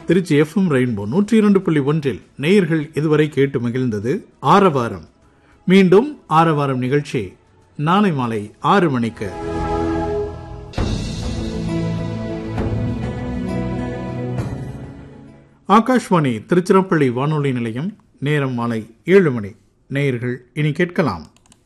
Trichy FM rainbow நூற்றி இரண்டு புள்ளி ஒன்றில் நேயர்கள் இதுவரை கேட்டு மகிழ்ந்தது ஆரவாரம் மீண்டும் ஆரவாரம் நிகழ்ச்சி நாளை மாலை ஆறு மணிக்கு ஆகாஷ்வாணி திருச்சிராப்பள்ளி வானொலி நிலையம் நேரம் மாலை ஏழு மணி நேயர்கள் இனி கேட்கலாம்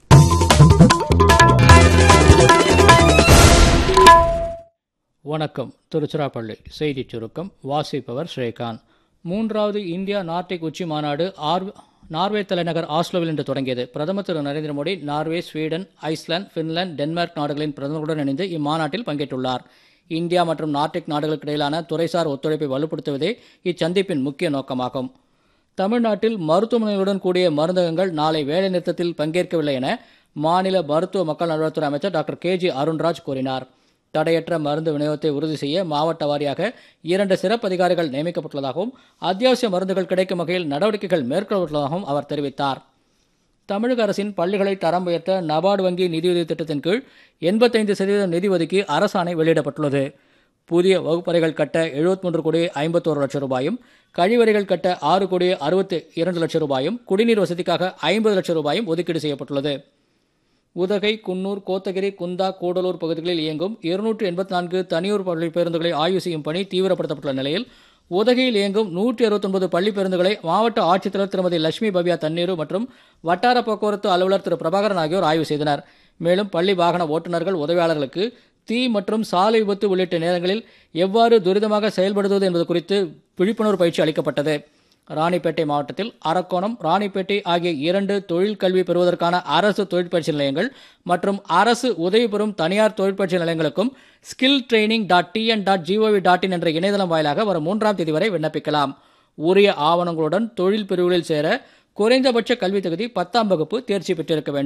வணக்கம் திருச்சிராப்பள்ளி செய்திச் சுருக்கம் வாசிப்பவர் ஸ்ரீகாந்த் மூன்றாவது இந்தியா நார்டிக் உச்சி மாநாடு ஆர் நார்வே தலைநகர் ஆஸ்லோவில் இன்று தொடங்கியது பிரதமர் Thiru Narendra Modi Norway Sweden Iceland Finland Denmark நாடுகளின் பிரதமர்களுடன் இணைந்து இம்மாநாட்டில் பங்கேற்றுள்ளார் இந்தியா மற்றும் நார்டிக் நாடுகளுக்கு இடையிலான துறைசார் ஒத்துழைப்பை வலுப்படுத்துவதே இச்சந்திப்பின் முக்கிய நோக்கமாகும் தமிழ்நாட்டில் மருத்துவமனைகளுடன் கூடிய மருந்தகங்கள் நாளை வேலைநிறுத்தத்தில் பங்கேற்கவில்லை என மாநில மருத்துவ மக்கள் நல்வாழ்வுத்துறை அமைச்சர் டாக்டர் கே ஜி அருண்ராஜ் கூறினார் தடையற்ற மருந்து விநியோகத்தை உறுதி செய்ய மாவட்ட வாரியாக இரண்டு சிறப்பு அதிகாரிகள் நியமிக்கப்பட்டுள்ளதாகவும் அத்தியாவசிய மருந்துகள் கிடைக்கும் வகையில் நடவடிக்கைகள் மேற்கொள்ளப்பட்டுள்ளதாகவும் அவர் தெரிவித்தார் தமிழக அரசின் பள்ளிகளை தரம் உயர்த்த நபார்டு வங்கி நிதியுதவி திட்டத்தின் கீழ் எண்பத்தைந்து சதவீதம் நிதி ஒதுக்கி அரசாணை வெளியிடப்பட்டுள்ளது புதிய வகுப்பறைகள் கட்ட எழுபத்தி மூன்று கோடி ஐம்பத்தோரு லட்சம் ரூபாயும் கழிவறைகள் கட்ட ஆறு கோடி அறுபத்தி இரண்டு லட்சம் ரூபாயும் குடிநீர் வசதிக்காக ஐம்பது லட்சம் ரூபாயும் ஒதுக்கீடு செய்யப்பட்டுள்ளது உதகை குன்னூர் கோத்தகிரி குந்தா கூடலூர் பகுதிகளில் இயங்கும் இருநூற்று எண்பத்தி நான்கு தனியூர் பள்ளி பேருந்துகளை ஆய்வு செய்யும் பணி தீவிரப்படுத்தப்பட்டுள்ள நிலையில் உதகையில் இயங்கும் நூற்றி அறுபத்தொன்பது பள்ளி பேருந்துகளை மாவட்ட ஆட்சித்தலைவர் திருமதி லட்சுமி பவ்யா தண்ணீரு மற்றும் வட்டார போக்குவரத்து அலுவலர் திரு பிரபாகரன் ஆகியோர் ஆய்வு செய்தனர் மேலும் பள்ளி வாகன ஓட்டுநர்கள் உதவியாளர்களுக்கு தீ மற்றும் சாலை விபத்து உள்ளிட்ட நேரங்களில் எவ்வாறு துரிதமாக செயல்படுவது என்பது குறித்து விழிப்புணர்வு பயிற்சி அளிக்கப்பட்டது ராணிப்பேட்டை மாவட்டத்தில் அரக்கோணம் ராணிப்பேட்டை ஆகிய இரண்டு தொழில் கல்வி பெறுவதற்கான அரசு தொழிற்பயிற்சி நிலையங்கள் மற்றும் அரசு உதவி பெறும் தனியார் தொழிற்பயிற்சி நிலையங்களுக்கும் skill training dot TN dot G O V dot in என்ற இணையதளம் வாயிலாக வரும் மூன்றாம் தேதி வரை விண்ணப்பிக்கலாம் உரிய ஆவணங்களுடன் தொழில் பிரிவுகளில் சேர குறைந்தபட்ச கல்வி தகுதி பத்தாம் வகுப்பு தேர்ச்சி பெற்றிருக்க வேண்டும்